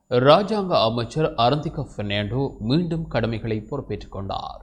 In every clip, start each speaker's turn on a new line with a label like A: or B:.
A: ராஜாங்க அமைச்சர் அரந்திக பெர்னாண்டோ மீண்டும் கடமைகளை பொறுப்பேற்றுக் கொண்டார்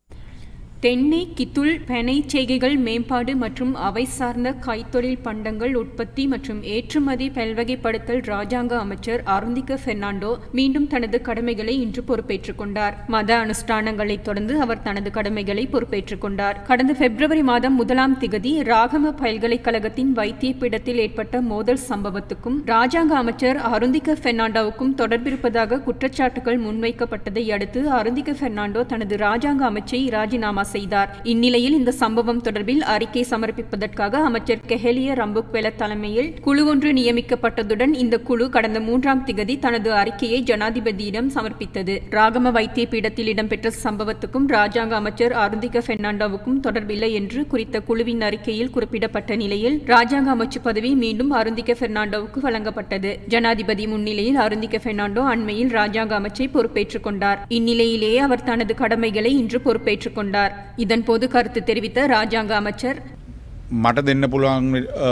B: தென்னை கித்துள் பெனை செய்கைகள் மேம்பாடு மற்றும் அவை சார்ந்த கைத்தொழில் பண்டங்கள் உற்பத்தி மற்றும் ஏற்றுமதி பல்வகைப்படுத்தல் ராஜாங்க அமைச்சர் அருந்திக பெர்னாண்டோ மீண்டும் தனது கடமைகளை இன்று பொறுப்பேற்றுக் கொண்டார் மத அனுஷ்டானங்களைத் தொடர்ந்து அவர் தனது கடமைகளை பொறுப்பேற்றுக் கொண்டார் கடந்த பிப்ரவரி மாதம் முதலாம் திகதி ராகம பல்கலைக்கழகத்தின் வைத்திய பீடத்தில் ஏற்பட்ட மோதல் சம்பவத்துக்கும் ராஜாங்க அமைச்சர் அருந்திக பெர்னாண்டோவுக்கும் தொடர்பிருப்பதாக குற்றச்சாட்டுகள் முன்வைக்கப்பட்டதை அடுத்து அருந்திக பெர்னாண்டோ தனது ராஜாங்க அமைச்சை ராஜினாமா செய்தார் இந்நிலையில் இந்த சம்பவம் தொடர்பில் அறிக்கை சமர்ப்பிப்பதற்காக அமைச்சர் கெஹலிய ரம்புக்வெல தலைமையில் குழு ஒன்று நியமிக்கப்பட்டதுடன் இந்த குழு கடந்த மூன்றாம் திகதி தனது அறிக்கையை ஜனாதிபதியிடம் சமர்ப்பித்தது ராகம வைத்திய பீடத்தில் இடம்பெற்ற சம்பவத்துக்கும் ராஜாங்க அமைச்சர் அருந்திக பெர்னாண்டோவுக்கும் தொடர்பில்லை என்று குறித்த குழுவின் அறிக்கையில் குறிப்பிடப்பட்ட நிலையில் ராஜாங்க அமைச்சு பதவி மீண்டும் அருந்திக பெர்னாண்டோவுக்கு வழங்கப்பட்டது ஜனாதிபதி முன்னிலையில் அருந்திக பெர்னாண்டோ அண்மையில் ராஜாங்க அமைச்சை பொறுப்பேற்றுக் கொண்டார் இந்நிலையிலேயே அவர் தனது கடமைகளை இன்று பொறுப்பேற்றுக் கொண்டார் இதன்போது கருத்து தெரிவித்த ராஜாங்க அமைச்சர்
C: මට දෙන්න පුළුවන් අ,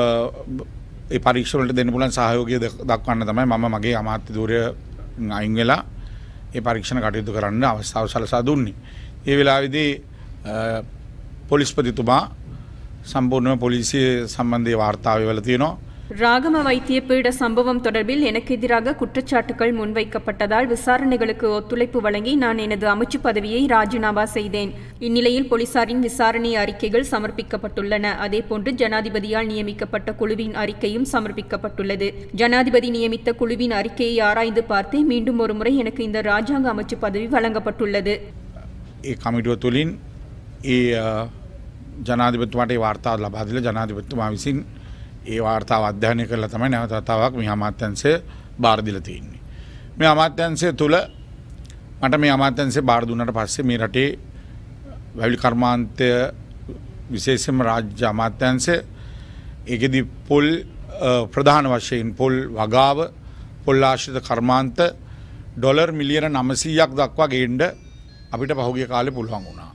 C: ඒ පරීක්ෂවලට දෙන්න පුලන් සහයෝගය දක්- දක්වන්න තමයි මම මගේ අමාත්‍ය දූරය අයින් වෙලා ඒ පරීක්ෂණ කටයුතු කරන්න අවස්ථාව සලසා දුන්නේ. ඒ වෙලාවිදී අ, පොලිස්පතිතුමා සම්පූර්ණම පොලිසිය සම්බන්ධය වාර්තාව වල තියෙනවා
B: ராகம வைத்திய பீட சம்பவம் தொடர்பில் எனக்கு எதிராக குற்றச்சாட்டுகள் முன்வைக்கப்பட்டதால் விசாரணைகளுக்கு ஒத்துழைப்பு வழங்கி நான் எனது அமைச்சு பதவியை ராஜினாமா செய்தேன் இந்நிலையில் போலீசாரின் விசாரணை அறிக்கைகள் சமர்ப்பிக்கப்பட்டுள்ளன அதேபோன்று ஜனாதிபதியால் நியமிக்கப்பட்ட குழுவின் அறிக்கையும் சமர்ப்பிக்கப்பட்டுள்ளது ஜனாதிபதி நியமித்த குழுவின் அறிக்கையை ஆராய்ந்து பார்த்தே மீண்டும் ஒருமுறை எனக்கு இந்த ராஜாங்க அமைச்சு பதவி வழங்கப்பட்டுள்ளது
C: ඒ කමිටුව තුළින් ඒ අ, ජනාධිපත්තුමට ඒ වාර්තාව ලබාදිල ජනාධිපත්තුමා විසින් ඒ වාර්තාව අධ්‍යානය කරලා තමයි නැවතතාවක් මේ අමාත්‍යන්සය බාර්දිල තියන්නේ. මේ අමාත්‍යන්සය තුළ මට මේ අමාත්‍යන්සේ බාරදුන්නට පස්සේ මේ රටේ වැවිලි කර්මාන්තය විශේෂම රාජ්‍ය අමාත්‍යන්සය ඒකෙදි පොල් අ, ප්‍රධාන වශයෙන් පොල් වගාව පොල්ලාශ්‍රිත කර්මාන්ත ඩොලර් මිලියන නමසීයක් දක්වා ගේන්ඩ අපිට පහුගිය කාලෙ පුළුවන් වුණා.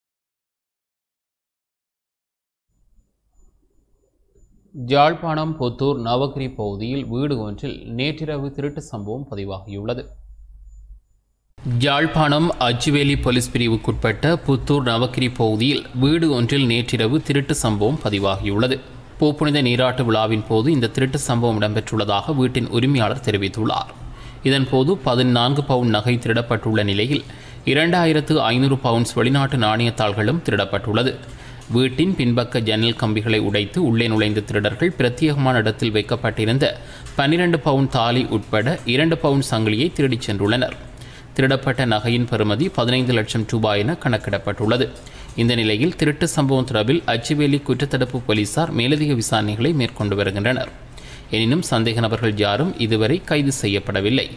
A: யாழ்ப்பாணம் புத்தூர் நவகிரி பகுதியில் வீடு ஒன்றில் நேற்றிரவு திருட்டு சம்பவம் பதிவாகியுள்ளது யாழ்ப்பாணம் அச்சுவேலி போலீஸ் பிரிவுக்குட்பட்ட புத்தூர் நவகிரி பகுதியில் வீடு ஒன்றில் நேற்றிரவு திருட்டு சம்பவம் பதிவாகியுள்ளது பூப்புனித நீராட்டு விழாவின் போது இந்த திருட்டு சம்பவம் இடம்பெற்றுள்ளதாக வீட்டின் உரிமையாளர் தெரிவித்துள்ளார் இதன்போது பதினான்கு பவுண்ட் நகை திருடப்பட்டுள்ள நிலையில் இரண்டாயிரத்து ஐநூறு பவுண்ட்ஸ் வெளிநாட்டு நாணயத்தாள்களும் திருடப்பட்டுள்ளது வீட்டின் பின்பக்க ஜன்னல் கம்பிகளை உடைத்து உள்ளே நுழைந்த திருடர்கள் பிரத்யேகமான இடத்தில் வைக்கப்பட்டிருந்த பன்னிரண்டு பவுண்ட் தாலி உட்பட இரண்டு பவுண்ட் சங்கிலியை திருடிச் சென்றுள்ளனர் திருடப்பட்ட நகையின் பெறுமதி பதினைந்து லட்சம் ரூபாய் என கணக்கிடப்பட்டுள்ளது இந்த நிலையில் திருட்டு சம்பவம் தொடர்பில் அச்சுவேலி குற்றத்தடுப்பு போலீசார் மேலதிக விசாரணைகளை மேற்கொண்டு வருகின்றனர் எனினும் சந்தேக நபர்கள் யாரும் இதுவரை கைது செய்யப்படவில்லை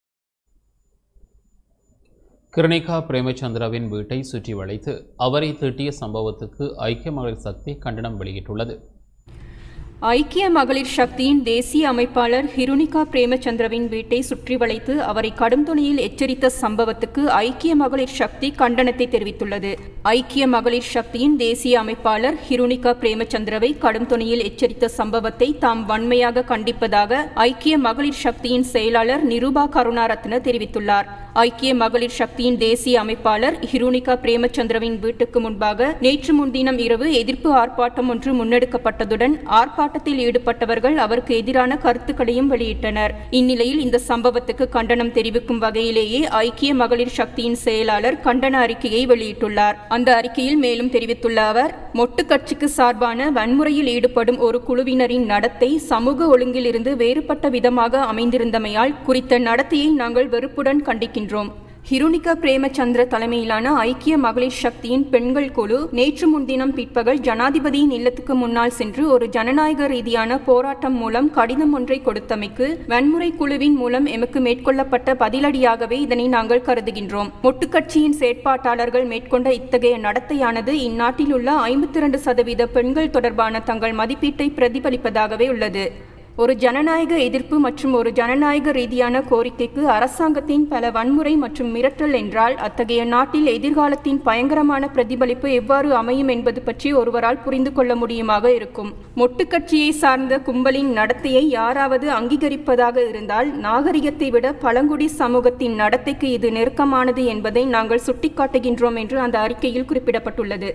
A: கிருணிகா பிரேமச்சந்திராவின் வீட்டை சுற்றி வளைத்து அவரை தீட்டிய சம்பவத்துக்கு ஐக்கிய மகளிர் சக்தி கண்டனம் வெளியிட்டுள்ளது
B: ஐக்கிய மகளிர் சக்தியின் தேசிய அமைப்பாளர் ஹிருனிகா பிரேமச்சந்திரவின் வீட்டை சுற்றி வளைத்து அவரை கடும் துணியில் எச்சரித்த சம்பவத்துக்கு ஐக்கிய மகளிர் சக்தி கண்டனத்தை தெரிவித்துள்ளது ஐக்கிய மகளிர் சக்தியின் தேசிய அமைப்பாளர் ஹிருனிகா பிரேமச்சந்திரவை கடும் துணியில் எச்சரித்த சம்பவத்தை தாம் வன்மையாக கண்டிப்பதாக ஐக்கிய மகளிர் சக்தியின் செயலாளர் நிருபா கருணாரத்ன தெரிவித்துள்ளார் ஐக்கிய மகளிர் சக்தியின் தேசிய அமைப்பாளர் ஹிருனிகா பிரேமச்சந்திரவின் வீட்டுக்கு முன்பாக நேற்று முன்தினம் இரவு எதிர்ப்பு ஆர்ப்பாட்டம் ஒன்று முன்னெடுக்கப்பட்டதுடன் ஆர்ப்பாட்டத்தில் ஈடுபட்டவர்கள் அவருக்கு எதிரான கருத்துக்களையும் வெளியிட்டனர் இந்நிலையில் இந்த சம்பவத்துக்கு கண்டனம் தெரிவிக்கும் வகையிலேயே ஐக்கிய மகளிர் சக்தியின் செயலாளர் கண்டன அறிக்கையை வெளியிட்டுள்ளார் அந்த அறிக்கையில் மேலும் தெரிவித்துள்ள அவர் மொட்டு கட்சிக்கு சார்பான வன்முறையில் ஈடுபடும் ஒரு குழுவினரின் நடத்தை சமூக ஒழுங்கிலிருந்து வேறுபட்ட விதமாக அமைந்திருந்தமையால் குறித்த நடத்தையை நாங்கள் வெறுப்புடன் கண்டிக்கின்றோம் ஹிருனிகா பிரேமச்சந்திர தலைமையிலான ஐக்கிய மகளிர் சக்தியின் பெண்கள் குழு நேற்று முன்தினம் பிற்பகல் ஜனாதிபதியின் இல்லத்துக்கு முன்னால் சென்று ஒரு ஜனநாயக ரீதியான போராட்டம் மூலம் கடிதம் ஒன்றை கொடுத்தமைக்கு வன்முறை குழுவின் மூலம் எமக்கு மேற்கொள்ளப்பட்ட பதிலடியாகவே இதனை நாங்கள் கருதுகின்றோம் மொட்டு கட்சியின் செயற்பாட்டாளர்கள் மேற்கொண்ட இத்தகைய நடத்தையானது இந்நாட்டில் உள்ள ஐம்பத்தி இரண்டு சதவீத பெண்கள் தொடர்பான தங்கள் மதிப்பீட்டை பிரதிபலிப்பதாகவே உள்ளது ஒரு ஜனநாயக எதிர்ப்பு மற்றும் ஒரு ஜனநாயக ரீதியான கோரிக்கைக்கு அரசாங்கத்தின் பல வன்முறை மற்றும் மிரட்டல் என்றால் அத்தகைய நாட்டில் எதிர்காலத்தின் பயங்கரமான பிரதிபலிப்பு எவ்வாறு அமையும் என்பது பற்றி ஒருவரால் புரிந்து கொள்ள முடியுமாக இருக்கும் மொட்டுக்கட்சியை சார்ந்த கும்பலின் நடத்தையை யாராவது அங்கீகரிப்பதாக இருந்தால் நாகரிகத்தை விட பழங்குடி சமூகத்தின் நடத்தைக்கு இது நெருக்கமானது என்பதை நாங்கள் சுட்டிக்காட்டுகின்றோம் என்று அந்த அறிக்கையில் குறிப்பிடப்பட்டுள்ளது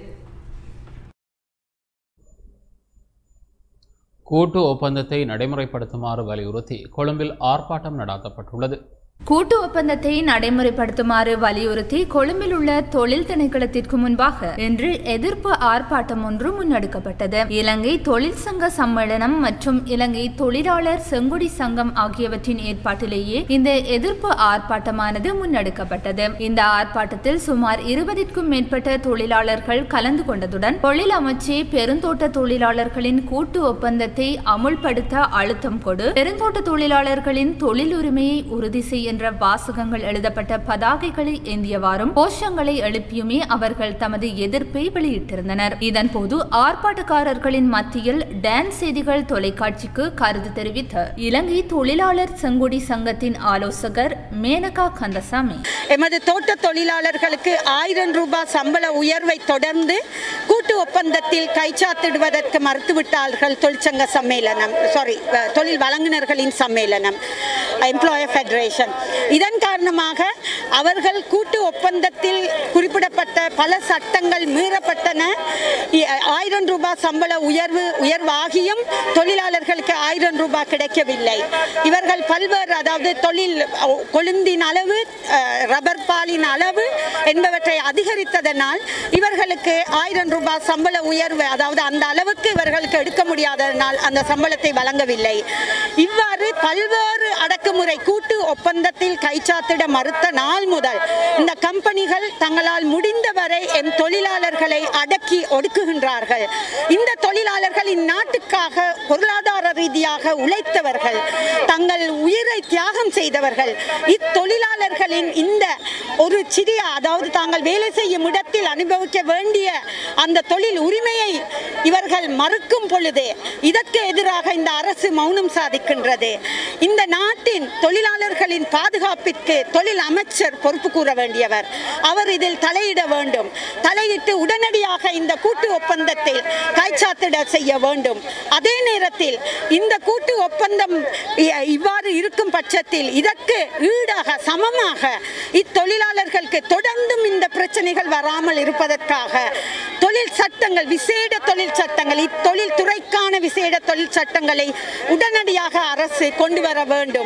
A: கூட்டு ஒப்பந்தத்தை நடைமுறைப்படுத்துமாறு வலியுறுத்தி கொழும்பில் ஆர்ப்பாட்டம் நடாத்தப்பட்டுள்ளது
D: கூட்டு ஒப்பந்தத்தை நடைமுறைப்படுத்துமாறு வலியுறுத்தி கொழும்பில் உள்ள தொழில் திணைக்களத்திற்கு முன்பாக இன்று எதிர்ப்பு ஆர்ப்பாட்டம் ஒன்று முன்னெடுக்கப்பட்டது இலங்கை தொழிற்சங்க சம்மேளனம் மற்றும் இலங்கை தொழிலாளர் செங்குடி சங்கம் ஆகியவற்றின் ஏற்பாட்டிலேயே இந்த எதிர்ப்பு ஆர்ப்பாட்டமானது முன்னெடுக்கப்பட்டது இந்த ஆர்ப்பாட்டத்தில் சுமார் இருபதிற்கும் மேற்பட்ட தொழிலாளர்கள் கலந்து கொண்டதுடன் தொழில் அமைச்சு பெருந்தோட்ட தொழிலாளர்களின் கூட்டு ஒப்பந்தத்தை அமுல்படுத்த அழுத்தம் கொடு பெருந்தோட்ட தொழிலாளர்களின் தொழில் உரிமையை உறுதி செய் என்ற வாசகங்கள் எழுதப்பட்ட பதாகைகளை ஏந்தியவாறும் கோஷங்களை எழுப்பியுமே அவர்கள் தமது எதிர்ப்பை வெளியிட்டிருந்தனர் இதன்போது ஆர்ப்பாட்டக்காரர்களின் மத்தியில் டான்ஸ் செய்திகள் தொலைக்காட்சிக்கு கருத்து தெரிவித்த இலங்கை தொழிலாளர் செங்குடி சங்கத்தின் ஆலோசகர் மேனகா கந்தசாமி
E: எமது தோட்ட தொழிலாளர்களுக்கு ஆயிரம் ரூபாய் சம்பள உயர்வை தொடர்ந்து கூட்டு ஒப்பந்தத்தில் கைச்சாத்திடுவதற்கு மறுத்துவிட்டார்கள் தொழிற்சங்க சம்மேளனம் சாரி தொழில் வழங்குனர்களின் சம்மேளனம் எம்ப்ளாயர் ஃபெடரேஷன் இதன் காரணமாக அவர்கள் கூட்டு ஒப்பந்தத்தில் குறிப்பிடப்பட்ட பல சட்டங்கள் மீறப்பட்டன இ- ஆயிரம் ரூபாய் சம்பள உயர்வு உயர்வாகியும் தொழிலாளர்களுக்கு ஆயிரம் ரூபாய் கிடைக்கவில்லை இவர்கள் பல்வேறு அதாவது தொழில் அஹ், கொழுந்தின் அளவு அஹ், ரப்பர் பாலின் அளவு என்பவற்றை அதிகரித்ததனால் இவர்களுக்கு ஆயிரம் ரூபாய் சம்பள உயர்வு அதாவது அந்த அளவுக்கு இவர்களுக்கு எடுக்க முடியாததனால் அந்த சம்பளத்தை வழங்கவில்லை இவ்வாறு பல்வேறு அடக்குமுறை கூட்டு ஒப்பந்தத்தில் கைச்சாத்திட மறுத்த நாள் முதல் இந்த கம்பெனிகள் தங்களால் முடிந்தவரை எம் தொழிலாளர்களை அடக்கி ஒடுக்குகின்றார்கள் இந்த தொழிலாளர்கள் இந்நாட்டுக்காக பொருளாதார ரீதியாக உழைத்தவர்கள் தங்கள் உயிரை தியாகம் செய்தவர்கள் இத்தொழிலாளர்களின் இந்த ஒரு சிறிய அதாவது தாங்கள் வேலை செய்யும் இடத்தில் அனுபவிக்க வேண்டிய அந்த தொழில் உரிமையை இவர்கள் மறுக்கும் பொழுது இதற்கு எதிராக இந்த அரசு மௌனம் சாதிக்கின்றது இந்த நாட்டின் தொழிலாளர்களின் பாதுகாப்பிற்கு தொழில் அமைச்சர் பொறுப்பு கூற வேண்டியவர் அவர் இதில் தலையிட வேண்டும் தலையிட்டு உடனடியாக இந்த கூட்டு ஒப்பந்தத்தில் கைச்சாத்திட செய்ய வேண்டும் அதே நேரத்தில் இந்த கூட்டு ஒப்பந்தம் இ- இவ்வாறு இருக்கும் பட்சத்தில் இதற்கு ஈடாக சமமாக இத்தொழிலாளர்களுக்கு தொடர்ந்தும் இந்த பிரச்சனைகள் வராமல் இருப்பதற்காக தொழில் சட்டங்கள் விசேட தொழில் சட்டங்கள் இத்தொழில் துறைக்கான விசேட தொழில் சட்டங்களை உடனடியாக அரசு கொண்டு வர வேண்டும்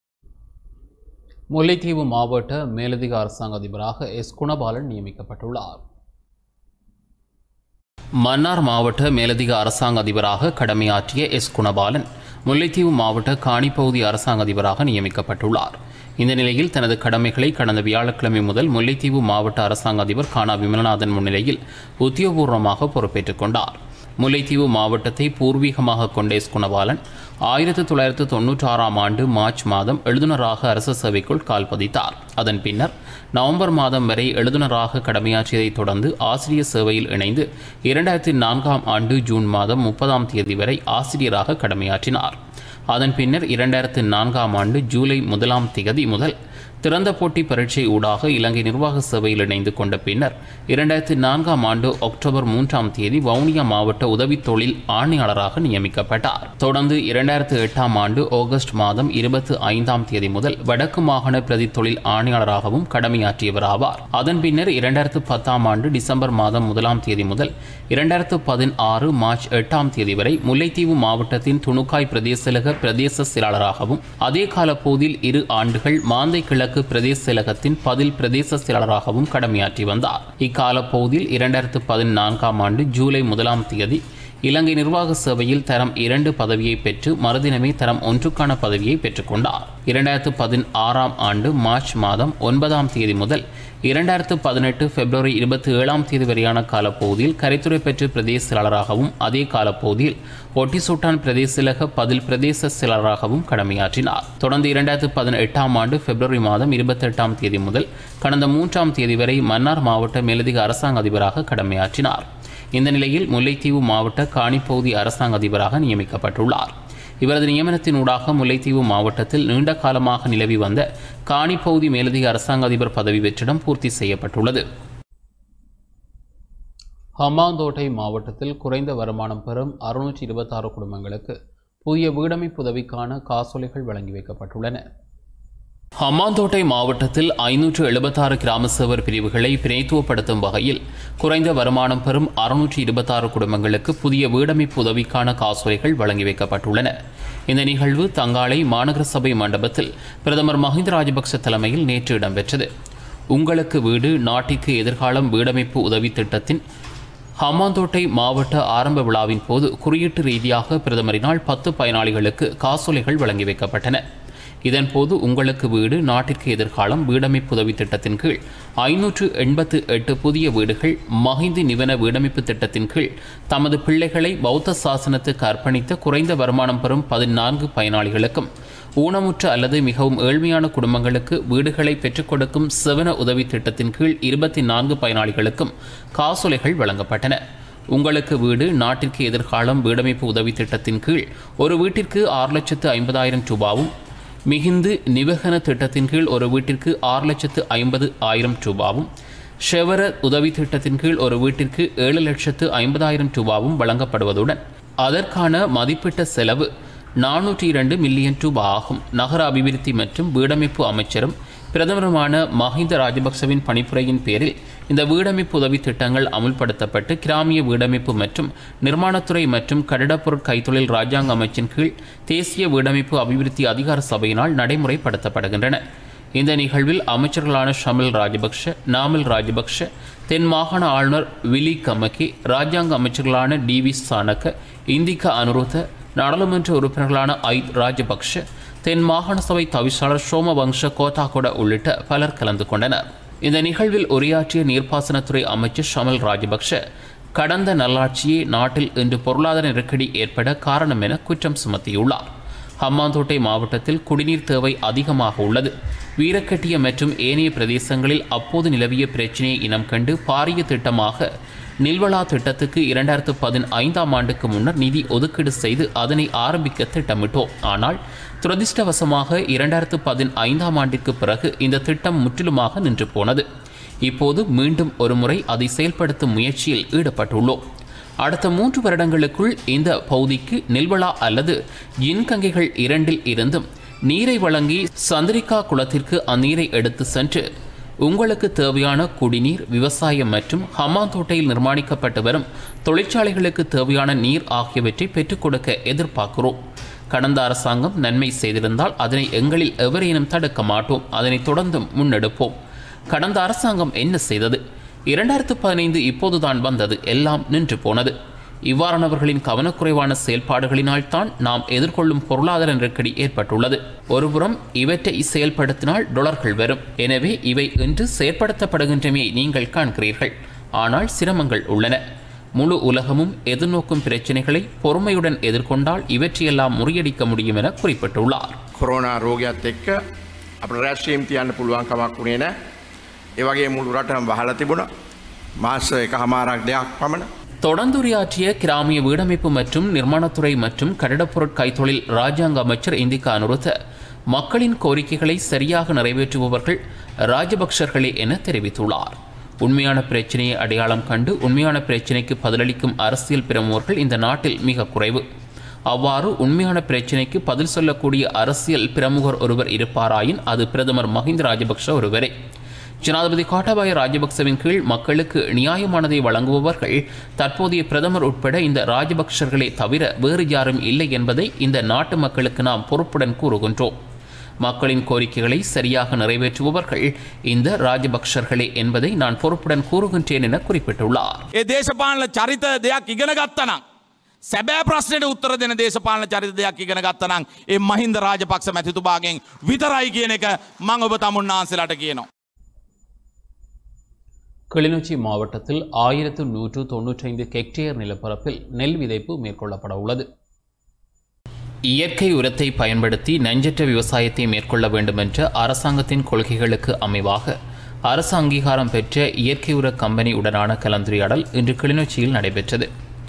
A: முல்லைத்தீவு மாவட்ட மேலதிக அரசாங்க அதிபராக எஸ் குணபாலன் நியமிக்கப்பட்டுள்ளார் மன்னார் மாவட்ட மேலதிக அரசாங்க அதிபராக கடமையாற்றிய எஸ் குணபாலன் முல்லைத்தீவு மாவட்ட காணிப்பகுதி அரசாங்க அதிபராக நியமிக்கப்பட்டுள்ளார் இந்த நிலையில் தனது கடமைகளை கடந்த வியாழக்கிழமை முதல் முல்லைத்தீவு மாவட்ட அரசாங்க அதிபர் கானா விமலநாதன் முன்னிலையில் உத்தியோகபூர்வமாக பொறுப்பேற்றுக் கொண்டார் முல்லைத்தீவு மாவட்டத்தை பூர்வீகமாக கொண்ட எஸ் குணபாலன் ஆயிரத்தி தொள்ளாயிரத்து தொன்னூற்றி ஆறாம் ஆண்டு மார்ச் மாதம் எழுதுனராக அரசு சேவைக்குள் கால் பதித்தார் அதன் பின்னர் நவம்பர் மாதம் வரை எழுதுனராக கடமையாற்றியதைத் தொடர்ந்து ஆசிரியர் சேவையில் இணைந்து இரண்டாயிரத்தி நான்காம் ஆண்டு ஜூன் மாதம் முப்பதாம் தேதி வரை ஆசிரியராக கடமையாற்றினார் அதன் பின்னர் இரண்டாயிரத்து நான்காம் ஆண்டு ஜூலை முதலாம் திகதி முதல் திறந்த போட்டி பரீட்சை ஊடாக இலங்கை நிர்வாக சபையில் இணைந்து கொண்ட பின்னர் இரண்டாயிரத்தி நான்காம் ஆண்டு அக்டோபர் மூன்றாம் தேதி வவுனியா மாவட்ட உதவி தொழில் ஆணையாளராக நியமிக்கப்பட்டார் தொடர்ந்து இரண்டாயிரத்து எட்டாம் ஆண்டு ஆகஸ்ட் மாதம் இருபத்தி ஐந்தாம் தேதி முதல் வடக்கு மாகாண பிரதி தொழில் ஆணையாளராகவும் கடமையாற்றியவர் ஆவார் அதன் பின்னர் இரண்டாயிரத்து பத்தாம் ஆண்டு டிசம்பர் மாதம் முதலாம் தேதி முதல் இரண்டாயிரத்து பதினாறு மார்ச் எட்டாம் தேதி வரை முல்லைத்தீவு மாவட்டத்தின் துணுக்காய் பிரதேசலக பிரதேச செயலாளராகவும் அதே காலப்போதில் இரு ஆண்டுகள் மாந்தை கிழக்கு பிரதேச செயலகத்தின் பதில் பிரதேச செயலாளராகவும் கடமையாற்றி வந்தார் இக்காலப்பகுதியில் இரண்டாயிரத்து பதினான்காம் ஆண்டு ஜூலை முதலாம் தேதி இலங்கை நிர்வாக சேவையில் தரம் இரண்டு பதவியை பெற்று மறுதினமே தரம் ஒன்றுக்கான பதவியை பெற்றுக்கொண்டார் இரண்டாயிரத்து பதினாறாம் ஆண்டு மார்ச் மாதம் ஒன்பதாம் தேதி முதல் இரண்டாயிரத்து பதினெட்டு பிப்ரவரி இருபத்தி ஏழாம் தேதி வரையான காலப்பகுதியில் கரைத்துறை பெற்று பிரதேச செயலாளராகவும் அதே காலப்பகுதியில் ஒட்டிசுட்டான் பிரதேசலக பதில் பிரதேச செயலாளராகவும் கடமையாற்றினார் தொடர்ந்து இரண்டாயிரத்து பதினெட்டாம் ஆண்டு பிப்ரவரி மாதம் இருபத்தெட்டாம் தேதி முதல் கடந்த மூன்றாம் தேதி வரை மன்னார் மாவட்ட மேலதிக அரசாங்க அதிபராக கடமையாற்றினார் இந்த நிலையில் முல்லைத்தீவு மாவட்ட காணிப்பகுதி அரசாங்க அதிபராக நியமிக்கப்பட்டுள்ளார் இவரது நியமனத்தினூடாக முல்லைத்தீவு மாவட்டத்தில் நீண்ட காலமாக நிலவி வந்த காணிப்பகுதி மேலதிக அரசாங்க அதிபர் பதவி வெற்றிடம் பூர்த்தி செய்யப்பட்டுள்ளது ஹம்பாந்தோட்டை மாவட்டத்தில் குறைந்த வருமானம் பெறும் அறுநூற்றி இருபத்தாறு குடும்பங்களுக்கு புதிய வீடமைப்பு உதவிக்கான காசோலைகள் வழங்கி வைக்கப்பட்டுள்ளன ஹம்மாந்தோட்டை மாவட்டத்தில் ஐநூற்று எழுபத்தாறு கிராம சேவர் பிரிவுகளை பிரதித்துவப்படுத்தும் வகையில் குறைந்த வருமானம் பெறும் அறுநூற்றி இருபத்தாறு குடும்பங்களுக்கு புதிய வீடமைப்பு உதவிக்கான காசோலைகள் வழங்கி வைக்கப்பட்டுள்ளன இந்த நிகழ்வு தங்காலை மாநகர சபை மண்டபத்தில் பிரதமர் மஹிந்த ராஜபக்ச தலைமையில் நேற்று இடம்பெற்றது உங்களுக்கு வீடு நாட்டிற்கு எதிர்காலம் வீடமைப்பு உதவி திட்டத்தின் ஹம்மாந்தோட்டை மாவட்ட ஆரம்ப விழாவின் போது குறியீட்டு ரீதியாக பிரதமரினால் பத்து பயனாளிகளுக்கு காசோலைகள் வழங்கி வைக்கப்பட்டன இதன்போது உங்களுக்கு வீடு நாட்டிற்கு எதிர்காலம் வீடமைப்பு உதவி திட்டத்தின் கீழ் ஐநூற்று எண்பத்து எட்டு புதிய வீடுகள் மஹிந்தி நிவன வீடமைப்பு திட்டத்தின் கீழ் தமது பிள்ளைகளை பௌத்த சாசனத்துக்கு அர்ப்பணித்த குறைந்த வருமானம் பெறும் பதினான்கு பயனாளிகளுக்கும் ஊனமுற்ற அல்லது மிகவும் ஏழ்மையான குடும்பங்களுக்கு வீடுகளை பெற்றுக் கொடுக்கும் செவன உதவி திட்டத்தின் கீழ் இருபத்தி நான்கு பயனாளிகளுக்கும் காசோலைகள் வழங்கப்பட்டன உங்களுக்கு வீடு நாட்டிற்கு எதிர்காலம் வீடமைப்பு உதவி திட்டத்தின் கீழ் ஒரு வீட்டிற்கு ஆறு லட்சத்து ஐம்பதாயிரம் ரூபாவும் மிகுந்து நிவகன திட்டத்தின் கீழ் ஒரு வீட்டிற்கு ஆறு லட்சத்து ஐம்பது ஆயிரம் ரூபாவும் ஷெவர உதவி திட்டத்தின் கீழ் ஒரு வீட்டிற்கு ஏழு லட்சத்து ஐம்பதாயிரம் ரூபாவும் வழங்கப்படுவதுடன் அதற்கான மதிப்பிட்ட செலவு நானூற்றி இரண்டு மில்லியன் ரூபாய் ஆகும் நகர அபிவிருத்தி மற்றும் வீடமைப்பு அமைச்சரும் பிரதமருமான மஹிந்த ராஜபக்சவின் பணிப்புரையின் பேரில் இந்த வீடமைப்பு உதவி திட்டங்கள் அமுல்படுத்தப்பட்டு கிராமிய வீடமைப்பு மற்றும் நிர்மாணத்துறை மற்றும் கட்டிடப்பொருட் கைத்தொழில் ராஜாங்க அமைச்சின் கீழ் தேசிய வீடமைப்பு அபிவிருத்தி அதிகார சபையினால் நடைமுறைப்படுத்தப்படுகின்றன இந்த நிகழ்வில் அமைச்சர்களான ஷமில் ராஜபக்ஷ நாமல் ராஜபக்ஷ தென் மாகாண ஆளுநர் விலி கமகி ராஜாங்க அமைச்சர்களான டி வி சானக்க இந்திகா அனுருத்த நாடாளுமன்ற உறுப்பினர்களான ஐத் ராஜபக்ஷ தென் மாகாண சபை தவிசாளர் சோமவங்ஷ கோதாகொட உள்ளிட்ட பலர் கலந்து கொண்டனர் இந்த நிகழ்வில் உரையாற்றிய நீர்ப்பாசனத்துறை அமைச்சர் ஷமல் ராஜபக்ஷ கடந்த நல்லாட்சியே நாட்டில் இன்று பொருளாதார நெருக்கடி ஏற்பட காரணம் என குற்றம் சுமத்தியுள்ளார் ஹம்மாந்தோட்டை மாவட்டத்தில் குடிநீர் தேவை அதிகமாக உள்ளது வீரக்கட்டிய மற்றும் ஏனைய பிரதேசங்களில் அப்போது நிலவிய பிரச்சினையை இனம் கண்டு பாரிய திட்டமாக நில்வலா திட்டத்துக்கு இரண்டாயிரத்து பதினைந்தாம் ஆண்டுக்கு முன்னர் நிதி ஒதுக்கீடு செய்து அதனை ஆரம்பிக்க திட்டமிட்டோம் ஆனால் துரதிர்ஷ்டவசமாக இரண்டாயிரத்து பதினைந்தாம் ஆண்டிற்கு பிறகு இந்த திட்டம் முற்றிலுமாக நின்று போனது இப்போது மீண்டும் ஒருமுறை அதை செயல்படுத்தும் முயற்சியில் ஈடுபட்டுள்ளோம் அடுத்த மூன்று வருடங்களுக்குள் இந்த பகுதிக்கு நெல்வளா அல்லது இன்கங்கைகள் இரண்டில் இருந்தும் நீரை வழங்கி சந்திரிகா குளத்திற்கு அந்நீரை எடுத்து சென்று உங்களுக்கு தேவையான குடிநீர் விவசாயம் மற்றும் ஹம்மாந்தோட்டையில் நிர்மாணிக்கப்பட்டு வரும் தொழிற்சாலைகளுக்கு தேவையான நீர் ஆகியவற்றை பெற்றுக் கொடுக்க எதிர்பார்க்கிறோம் கடந்த அரசாங்கம் நன்மை செய்திருந்தால் அதனை எங்களில் எவரேனும் தடுக்க மாட்டோம் அதனை தொடர்ந்தும் முன்னெடுப்போம் கடந்த அரசாங்கம் என்ன செய்தது இரண்டாயிரத்து பதினைந்து இப்போதுதான் வந்தது எல்லாம் நின்று போனது இவ்வாறானவர்களின் கவனக்குறைவான செயல்பாடுகளினால் தான் நாம் எதிர்கொள்ளும் பொருளாதார நெருக்கடி ஏற்பட்டுள்ளது ஒருபுறம் இவற்றை செயல்படுத்தினால் டொலர்கள் வரும் எனவே இவை இன்று செயற்படுத்தப்படுகின்றமே நீங்கள் காண்கிறீர்கள் ஆனால் சிரமங்கள் உள்ளன முழு உலகமும் எதிர்நோக்கும் பிரச்சினைகளை பொறுமையுடன் எதிர்கொண்டால் இவற்றையெல்லாம் முறியடிக்க முடியும் என குறிப்பிட்டுள்ளார்
F: කොරෝනා රෝගයක්ත් එක්ක අප රැස්වීම් තියන්න පුළුවන් කමක් වුණේ නෑ ඒවගේ මුළු රටම වහල තිබුණ මාස එක හමාරක් දෙයක් පමණ
A: தொடர்ந்துரையாற்றிய கிராமிய வீடமைப்பு மற்றும் நிர்மாணத்துறை மற்றும் கட்டிடப்பொருட் கைத்தொழில் ராஜாங்க அமைச்சர் இந்திகா அனுருத்த மக்களின் கோரிக்கைகளை சரியாக நிறைவேற்றுபவர்கள் ராஜபக்சர்களே என தெரிவித்துள்ளார் உண்மையான பிரச்சினையை அடையாளம் கண்டு உண்மையான பிரச்சினைக்கு பதிலளிக்கும் அரசியல் பிரமுகர்கள் இந்த நாட்டில் மிக குறைவு அவ்வாறு உண்மையான பிரச்சினைக்கு பதில் சொல்லக்கூடிய அரசியல் பிரமுகர் ஒருவர் இருப்பாராயின் அது பிரதமர் மஹிந்த ராஜபக்ஷ ஒருவரே ஜனாதிபதி கோட்டாபாய ராஜபக்சவின் கீழ் மக்களுக்கு நியாயமானதை வழங்குபவர்கள் தற்போதைய பிரதமர் உட்பட இந்த ராஜபக்சர்களே தவிர வேறு யாரும் இல்லை என்பதை இந்த நாட்டு மக்களுக்கு நாம் பொறுப்புடன் கூறுகின்றோம் மக்களின் கோரிக்கைகளை சரியாக நிறைவேற்றுபவர்கள் இந்த ராஜபக்சர்களே என்பதை நான் பொறுப்புடன் கூறுகின்றேன் என குறிப்பிட்டுள்ளார்
G: ඒ දේශපාලන චරිත දෙයක් ඉගෙන ගත්තනම්. සැබෑ ප්‍රශ්නයට උත්තර දෙන දේශපාලන චරිත දෙයක් ඉගෙන ගත්තනම් ඒ මහින්ද රාජපක්ෂ මැතිතුමාගෙන් විතරයි කියන එක මං ඔබ තමුන්නාන්සලට කියනවා.
A: கிளிநொச்சி மாவட்டத்தில் ஆயிரத்து நூற்று தொன்னூற்றைந்து ஹெக்டேர் நிலப்பரப்பில் நெல் விதைப்பு மேற்கொள்ளப்பட உள்ளது இயற்கை உரத்தை பயன்படுத்தி நஞ்சற்ற விவசாயத்தை மேற்கொள்ள வேண்டும் என்ற அரசாங்கத்தின் கொள்கைகளுக்கு அமைவாக அரசு அங்கீகாரம் பெற்ற இயற்கை உர கம்பெனி உடனான கலந்துரையாடல் இன்று கிளிநொச்சியில் நடைபெற்றது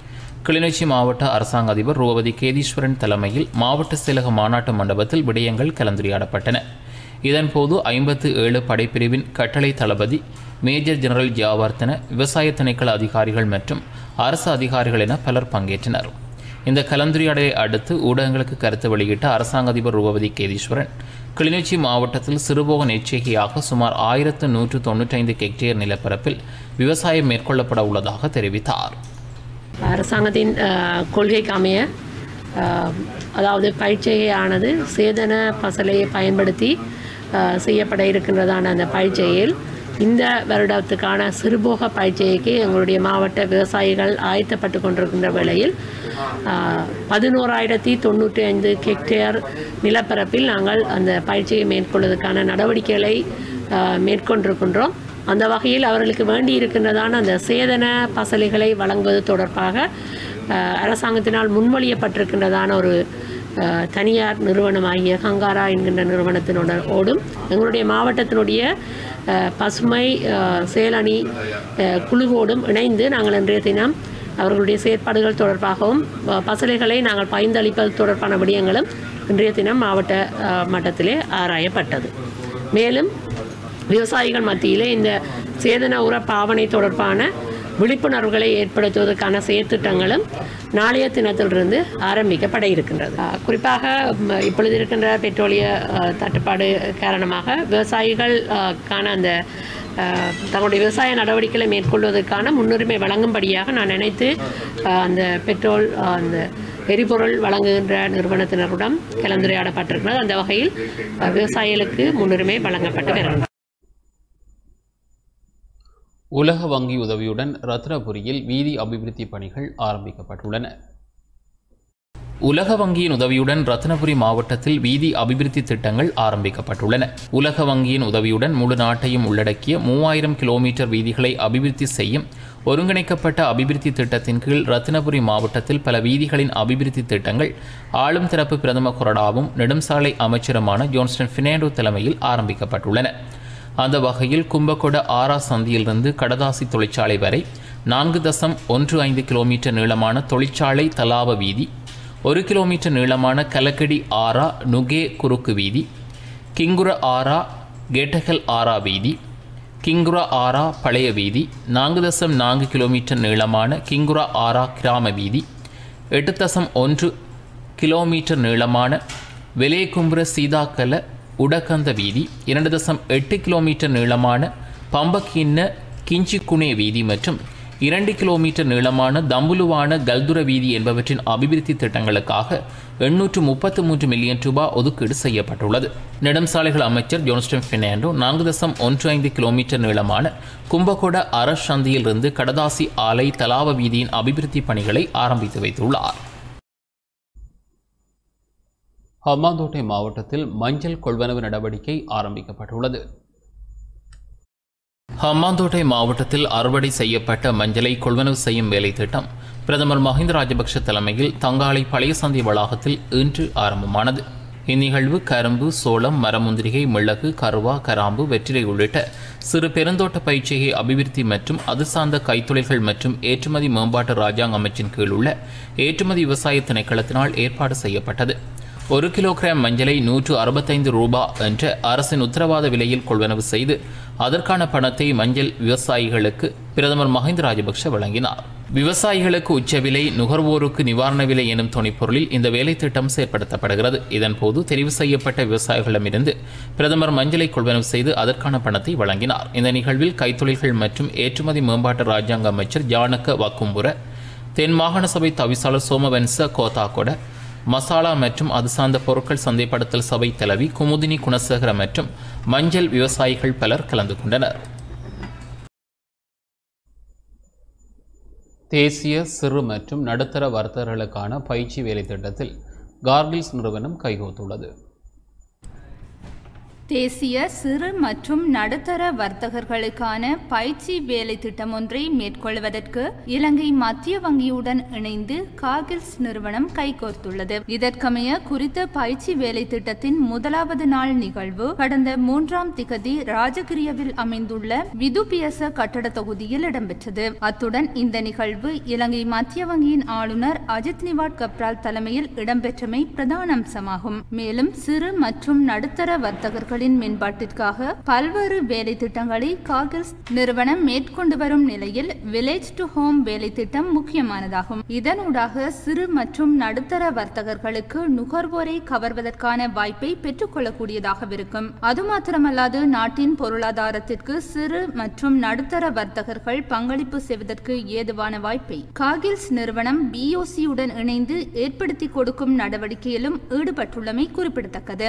A: கிளிநொச்சி மாவட்ட அரசாங்க அதிபர் ரூபதி கேதீஸ்வரன் தலைமையில் மாவட்ட செயலக மாநாட்டு மண்டபத்தில் விடயங்கள் கலந்துரையாடப்பட்டன இதன்போது ஐம்பத்து ஏழு படைப்பிரிவின் கட்டளை தளபதி மேஜர் ஜெனரல் ஜியாவர்த்தன விவசாய திணைக்கள அதிகாரிகள் மற்றும் அரசு அதிகாரிகள் என பலர் பங்கேற்றனர் இந்த கலந்துரையாடலை அடுத்து ஊடகங்களுக்கு கருத்து வெளியிட்ட அரசாங்க அதிபர் ரூபவதி கேதீஸ்வரன் கிளிநொச்சி மாவட்டத்தில் சிறுபோக நெச்சரிக்கையாக சுமார் ஆயிரத்து நூற்று தொண்ணூற்றைந்து ஹெக்டேர் நிலப்பரப்பில் விவசாயம் மேற்கொள்ளப்பட உள்ளதாக தெரிவித்தார்
H: அரசாங்கத்தின் அஹ், கொள்கைக்கு அமைய அஹ், அதாவது பயிற்சியானது சேதன பசலையை பயன்படுத்தி அஹ், செய்யப்பட இருக்கின்றதான அந்த பயிற்சியில் இந்த வருடத்துக்கான சிறுபோக பயிற்சிக்கு எங்களுடைய மாவட்ட விவசாயிகள் ஆயத்தப்பட்டு கொண்டிருக்கின்ற வேளையில் அஹ், பதினோராயிரத்தி தொண்ணூற்றி ஐந்து ஹெக்டேர் நிலப்பரப்பில் நாங்கள் அந்த பயிற்சியை மேற்கொள்வதற்கான நடவடிக்கைகளை அஹ், மேற்கொண்டிருக்கின்றோம் அந்த வகையில் அவர்களுக்கு வேண்டி இருக்கின்றதான அந்த சேதன பசலைகளை வழங்குவது தொடர்பாக அஹ், அரசாங்கத்தினால் முன்மொழியப்பட்டிருக்கின்றதான ஒரு அஹ், தனியார் நிறுவனமாகிய கங்காரா என்கின்ற நிறுவனத்தினோட ஓடும் எங்களுடைய மாவட்டத்தினுடைய அஹ், பசுமை அஹ், செயலணி அஹ், குழுவோடும் இணைந்து நாங்கள் இன்றைய தினம் அவர்களுடைய செயற்பாடுகள் தொடர்பாகவும் அஹ், பசலைகளை நாங்கள் பகிர்ந்தளிப்பது தொடர்பான விடயங்களும் இன்றைய தினம் மாவட்ட அஹ், மட்டத்திலே ஆராயப்பட்டது மேலும் விவசாயிகள் மத்தியிலே இந்த சேதன உர பாவனை தொடர்பான விழிப்புணர்வுகளை ஏற்படுத்துவதற்கான செயற்திட்டங்களும் நாளைய தினத்திலிருந்து ஆரம்பிக்கப்பட இருக்கின்றது அஹ் குறிப்பாக ம், இப்பொழுது இருக்கின்ற பெட்ரோலிய அஹ், தட்டுப்பாடு காரணமாக விவசாயிகள் அஹ், கான அந்த அஹ், தங்களுடைய விவசாய நடவடிக்கைகளை மேற்கொள்வதற்கான முன்னுரிமை வழங்கும்படியாக நான் நினைத்து அஹ், அந்த பெட்ரோல் அஹ், அந்த எரிபொருள் வழங்குகின்ற நிறுவனத்தினருடன் கலந்துரையாடப்பட்டிருக்கிறது அந்த வகையில் அஹ், விவசாயிகளுக்கு முன்னுரிமை வழங்கப்பட்டு வருகிறது
A: உலக வங்கி உதவியுடன் ரத்னபுரியில் வீதி அபிவிருத்தி பணிகள் ஆரம்பிக்கப்பட்டுள்ளன உலக வங்கியின் உதவியுடன் ரத்னபுரி மாவட்டத்தில் வீதி அபிவிருத்தி திட்டங்கள் ஆரம்பிக்கப்பட்டுள்ளன உலக வங்கியின் உதவியுடன் முழு நாட்டையும் உள்ளடக்கிய மூவாயிரம் கிலோமீட்டர் வீதிகளை அபிவிருத்தி செய்யும் ஒருங்கிணைக்கப்பட்ட அபிவிருத்தி திட்டத்தின் கீழ் ரத்தினபுரி மாவட்டத்தில் பல வீதிகளின் அபிவிருத்தி திட்டங்கள் ஆளும் தரப்பு பிரதம கொறடாவும் நெடும்சாலை அமைச்சருமான ஜோன்ஸ்டன் ஃபினேண்டோ தலைமையில் ஆரம்பிக்கப்பட்டுள்ளன அந்த வகையில் கும்பகொட ஆரா சந்தியிலிருந்து கடதாசி தொழிற்சாலை வரை நான்கு தசம் ஒன்று ஐந்து கிலோமீட்டர் நீளமான தொழிற்சாலை தலாவ வீதி ஒரு கிலோமீட்டர் நீளமான கலக்கடி ஆரா நுகே குறுக்கு வீதி கிங்குர ஆரா கேட்டகல் ஆரா வீதி கிங்குரா ஆரா பழைய வீதி நான்கு தசம் நான்கு கிலோமீட்டர் நீளமான கிங்குரா ஆரா கிராம வீதி எட்டு தசம் ஒன்று கிலோமீட்டர் நீளமான வெலேகும்புர சீதாக்கல உடகந்த வீதி இரண்டு தசம் எட்டு கிலோமீட்டர் நீளமான பம்பக்கிண்ண கிஞ்சிக்குனே வீதி மற்றும் இரண்டு கிலோமீட்டர் நீளமான தம்புலுவான கல்துர வீதி என்பவற்றின் அபிவிருத்தி திட்டங்களுக்காக எண்ணூற்று முப்பத்து மூன்று மில்லியன் ரூபாய் ஒதுக்கீடு செய்யப்பட்டுள்ளது நெடும்சாலைகள் அமைச்சர் ஜோன்ஸ்டன் பெர்னாண்டோ நான்கு தசம் ஒன்று ஐந்து கிலோமீட்டர் நீளமான கும்பகோட அரச் சந்தியிலிருந்து கடதாசி ஆலை தலாவ வீதியின் அபிவிருத்தி பணிகளை ஆரம்பித்து வைத்துள்ளார் ஹம்மாந்தோட்டை மாவட்டத்தில் மஞ்சள் கொள்வனவு நடவடிக்கை ஆரம்பிக்கப்பட்டுள்ளது ஹம்மாந்தோட்டை மாவட்டத்தில் அறுவடை செய்யப்பட்ட மஞ்சளை கொள்வனவு செய்யும் வேலை திட்டம் பிரதமர் மஹிந்த ராஜபக்ஷ தலைமையில் தங்காலை பழைய சந்தை வளாகத்தில் இன்று ஆரம்பமானது இந்நிகழ்வு கரும்பு சோளம் மரமுந்திரிகை மிளகு கருவா கராம்பு வெற்றிலை உள்ளிட்ட சிறு பெருந்தோட்ட பயிற்சியை அபிவிருத்தி மற்றும் அது சார்ந்த கைத்தொழில்கள் மற்றும் ஏற்றுமதி மேம்பாட்டு ராஜாங்க அமைச்சின் கீழ் உள்ள ஏற்றுமதி விவசாய திணைக்களத்தினால் ஏற்பாடு செய்யப்பட்டது ஒரு கிலோகிராம் மஞ்சளை நூற்று அறுபத்தைந்து ரூபா என்ற அரசின் உத்தரவாத விலையில் கொள்வனவு செய்து அதற்கான பணத்தை மஞ்சள் விவசாயிகளுக்கு பிரதமர் மஹிந்த ராஜபக்ஷ வழங்கினார் விவசாயிகளுக்கு உச்ச விலை நுகர்வோருக்கு நிவாரண விலை எனும் துணைப்பொருளில் இந்த வேலை திட்டம் செயற்படுத்தப்படுகிறது இதன்போது தெரிவு செய்யப்பட்ட விவசாயிகளிடமிருந்து பிரதமர் மஞ்சளை கொள்வனவு செய்து அதற்கான பணத்தை வழங்கினார் இந்த நிகழ்வில் கைத்தொழில்கள் மற்றும் ஏற்றுமதி மேம்பாட்டு ராஜாங்க அமைச்சர் ஜானக வக்கும்புர தென் மாகாண சபை தவிசாளர் சோமவன்ச கோதாகொட மசாலா மற்றும் அது சார்ந்த பொருட்கள் சந்தைப்படுத்தல் சபை தலைவி குமுதினி குணசேகர மற்றும் மஞ்சள் விவசாயிகள் பலர் கலந்து கொண்டனர் தேசிய சிறு மற்றும் நடுத்தர வர்த்தகர்களுக்கான பயிற்சி வேலை திட்டத்தில் கார்கில்ஸ் நிறுவனம் கைகோத்துள்ளது
D: தேசிய சிறு மற்றும் நடுத்தர வர்த்தகர்களுக்கான பயிற்சி வேலை திட்டம் ஒன்றை மேற்கொள்வதற்கு இலங்கை மத்திய வங்கியுடன் இணைந்து காகில்ஸ் நிறுவனம் கைகோர்த்துள்ளது இதற்கமைய குறித்த பயிற்சி வேலை திட்டத்தின் முதலாவது நாள் நிகழ்வு கடந்த மூன்றாம் திகதி ராஜகிரியவில் அமைந்துள்ள விதுபியச கட்டட தொகுதியில் இடம்பெற்றது அத்துடன் இந்த நிகழ்வு இலங்கை மத்திய வங்கியின் ஆளுநர் அஜித் நிவாட் கப்ரால் தலைமையில் இடம்பெற்றமை பிரதான அம்சமாகும் மேலும் சிறு மற்றும் நடுத்தர வர்த்தகர்களின் மேம்பாட்டிற்காக பல்வேறு வேலை திட்டங்களை காகில்ஸ் நிறுவனம் மேற்கொண்டு வரும் நிலையில் வில்லேஜ் டு ஹோம் வேலை திட்டம் முக்கியமானதாகும் இதனூடாக சிறு மற்றும் நடுத்தர வர்த்தகர்களுக்கு நுகர்வோரை கவர்வதற்கான வாய்ப்பை பெற்றுக்கொள்ளக்கூடியதாக இருக்கும் அது மாத்திரமல்லாது நாட்டின் பொருளாதாரத்திற்கு சிறு மற்றும் நடுத்தர வர்த்தகர்கள் பங்களிப்பு செய்வதற்கு ஏதுவான வாய்ப்பை காகில்ஸ் நிறுவனம் பிஓசியுடன் இணைந்து ஏற்படுத்தி கொடுக்கும் நடவடிக்கையிலும் ஈடுபட்டுள்ளமை குறிப்பிடத்தக்கது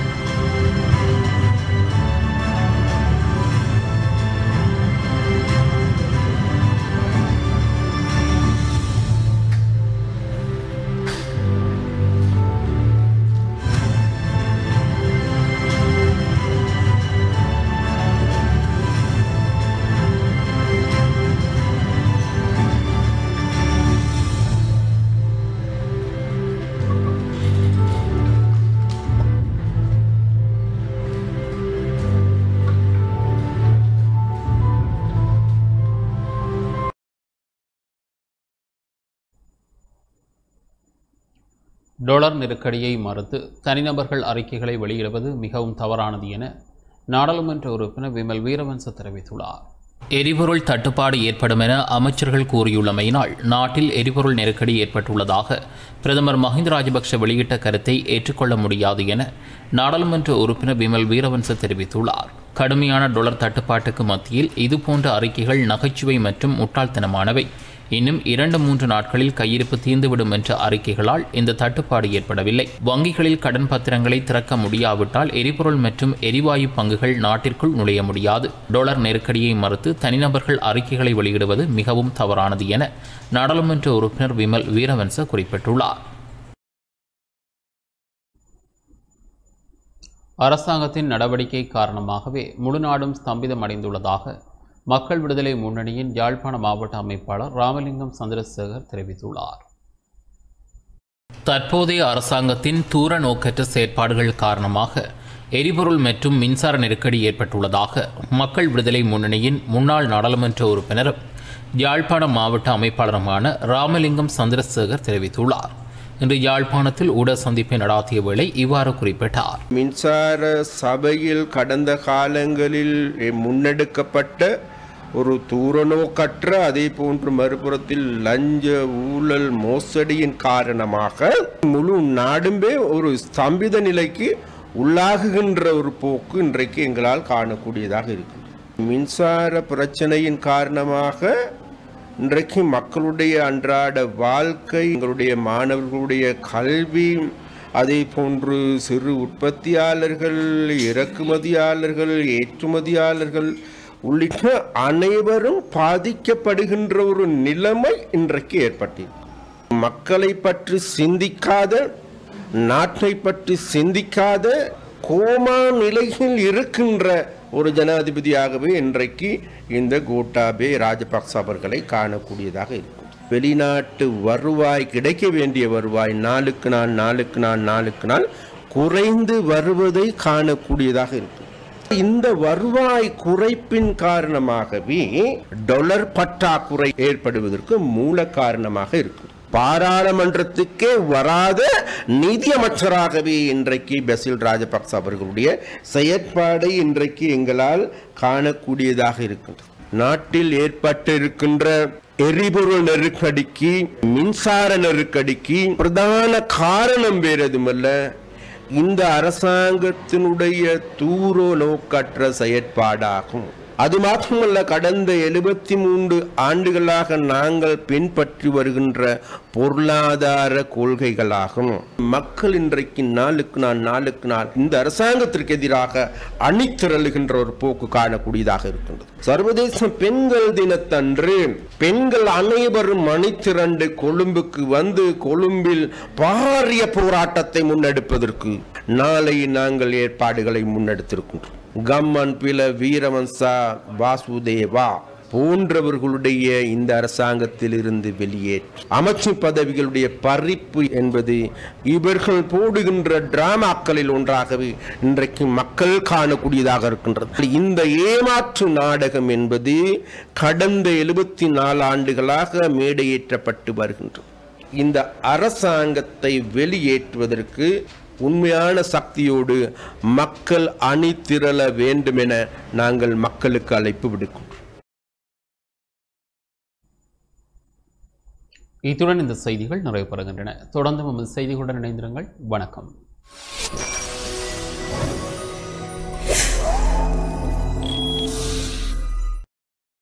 A: டொலர் நெருக்கடியை மறுத்து தனிநபர்கள் அறிக்கைகளை வெளியிடுவது மிகவும் தவறானது என நாடாளுமன்ற உறுப்பினர் விமல் வீரவன்ச தெரிவித்துள்ளார் எரிபொருள் தட்டுப்பாடு ஏற்படும் என அமைச்சர்கள் கூறியுள்ளமையினால் நாட்டில் எரிபொருள் நெருக்கடி ஏற்பட்டுள்ளதாக பிரதமர் மஹிந்த ராஜபக்ஷ வெளியிட்ட கருத்தை ஏற்றுக்கொள்ள முடியாது என நாடாளுமன்ற உறுப்பினர் விமல் வீரவன்ச தெரிவித்துள்ளார் கடுமையான டொலர் தட்டுப்பாட்டுக்கு மத்தியில் இதுபோன்ற அறிக்கைகள் நகைச்சுவை மற்றும் முட்டாள்தனமானவை இன்னும் இரண்டு மூன்று நாட்களில் கையிருப்பு தீர்ந்துவிடும் என்ற அறிக்கைகளால் இந்த தட்டுப்பாடு ஏற்படவில்லை வங்கிகளில் கடன் பத்திரங்களை திறக்க முடியாவிட்டால் எரிபொருள் மற்றும் எரிவாயு பங்குகள் நாட்டிற்குள் நுழைய முடியாது டாலர் நெருக்கடியை மறுத்து தனிநபர்கள் அறிக்கைகளை வெளியிடுவது மிகவும் தவறானது என நாடாளுமன்ற உறுப்பினர் விமல் வீரவன்ச குறிப்பிட்டுள்ளார் அரசாங்கத்தின் நடவடிக்கை காரணமாகவே முழு நாடும் ஸ்தம்பிதமடைந்துள்ளதாக மக்கள் விடுதலை முன்னணியின் யாழ்ப்பாண மாவட்ட அமைப்பாளர் ராமலிங்கம் சந்திரசேகர் தெரிவித்துள்ளார் தற்போதைய அரசாங்கத்தின் தூர நோக்கற்ற செயற்பாடுகள் காரணமாக எரிபொருள் மற்றும் மின்சார நெருக்கடி ஏற்பட்டுள்ளதாக மக்கள் விடுதலை முன்னணியின் முன்னாள் நாடாளுமன்ற உறுப்பினரும் யாழ்ப்பாண மாவட்ட அமைப்பாளருமான ராமலிங்கம் சந்திரசேகர் தெரிவித்துள்ளார் இன்று யாழ்ப்பாணத்தில் ஊடக சந்திப்பை நடாத்திய வேளை இவ்வாறு குறிப்பிட்டார்
I: மின்சார சபையில் கடந்த காலங்களில் முன்னெடுக்கப்பட்ட ஒரு தூரநோக்கற்ற அதே போன்று மறுபுறத்தில் லஞ்ச ஊழல் மோசடியின் காரணமாக முழு நாடுமே ஒரு ஸ்தம்பித நிலைக்கு உள்ளாகுகின்ற ஒரு போக்கு இன்றைக்கு எங்களால் காணக்கூடியதாக இருக்கு மின்சார பிரச்சனையின் காரணமாக இன்றைக்கு மக்களுடைய அன்றாட வாழ்க்கை எங்களுடைய மாணவர்களுடைய கல்வி அதே போன்று சிறு உற்பத்தியாளர்கள் இறக்குமதியாளர்கள் ஏற்றுமதியாளர்கள் உள்ளிட்ட அனைவரும் பாதிக்கப்படுகின்ற ஒரு நிலைமை இன்றைக்கு ஏற்பட்டிருக்கு மக்களை பற்றி சிந்திக்காத நாட்டை பற்றி சிந்திக்காத கோமா நிலையில் இருக்கின்ற ஒரு ஜனாதிபதியாகவே இன்றைக்கு இந்த கோட்டாபே ராஜபக்ச அவர்களை காணக்கூடியதாக இருக்கும் வெளிநாட்டு வருவாய் கிடைக்க வேண்டிய வருவாய் நாளுக்கு நாள் நாளுக்கு நாள் நாளுக்கு நாள் குறைந்து வருவதை காணக்கூடியதாக இருக்கும் இந்த வருவாய் குறைப்பின் காரணமாகவே டொலர் பற்றாக்குறை ஏற்படுவதற்கு மூல காரணமாக இருக்கும் பாராளுமன்றத்துக்கே வராத நிதியமைச்சராகவே இன்றைக்கு பசில் ராஜபக்ச அவர்களுடைய செயற்பாடை இன்றைக்கு எங்களால் காணக்கூடியதாக இருக்கின்றது நாட்டில் ஏற்பட்டிருக்கின்ற எரிபொருள் நெருக்கடிக்கு மின்சார நெருக்கடிக்கு பிரதான காரணம் வேறு எதுமல்ல இந்த அரசாங்கத்தினுடைய தூர நோக்கற்ற செயற்பாடாகும் அது மாத்திரமல்ல கடந்த எழுபத்தி மூன்று ஆண்டுகளாக நாங்கள் பின்பற்றி வருகின்ற பொருளாதார கொள்கைகளாகும் மக்கள் இன்றைக்கு நாளுக்கு நாள் நாளுக்கு நாள் இந்த அரசாங்கத்திற்கு எதிராக அணிதிரளுகின்ற ஒரு போக்கு காணக்கூடியதாக இருக்கின்றது சர்வதேச பெண்கள் தினத்தன்று பெண்கள் அனைவரும் அணிதிரண்டு கொழும்புக்கு வந்து கொழும்பில் பாரிய போராட்டத்தை முன்னெடுப்பதற்கு நாளை நாங்கள் ஏற்பாடுகளை முன்னெடுத்திருக்கின்றோம் கம்மன் பில வீரவன்சா வாசுதேவா போன்றவர்களுடைய இந்த அரசாங்கத்தில் இருந்து வெளியேற்று அமைச்சு பதவிகளுடைய பறிப்பு என்பது இவர்கள் போடுகின்ற டிராமாக்களில் ஒன்றாகவே இன்றைக்கு மக்கள் காணக்கூடியதாக இருக்கின்றது இந்த ஏமாற்று நாடகம் என்பது கடந்த எழுபத்தி நாலு ஆண்டுகளாக மேடையேற்றப்பட்டு வருகின்றது இந்த அரசாங்கத்தை வெளியேற்றுவதற்கு உண்மையான சக்தியோடு மக்கள் அணி திரள வேண்டும் என நாங்கள் மக்களுக்கு அழைப்பு விடுக்கிறோம்
A: இத்துடன் இந்த செய்திகள் நிறைவு பெறுகின்றன தொடர்ந்து நமது செய்திகளுடன் இணைந்திருங்கள் வணக்கம்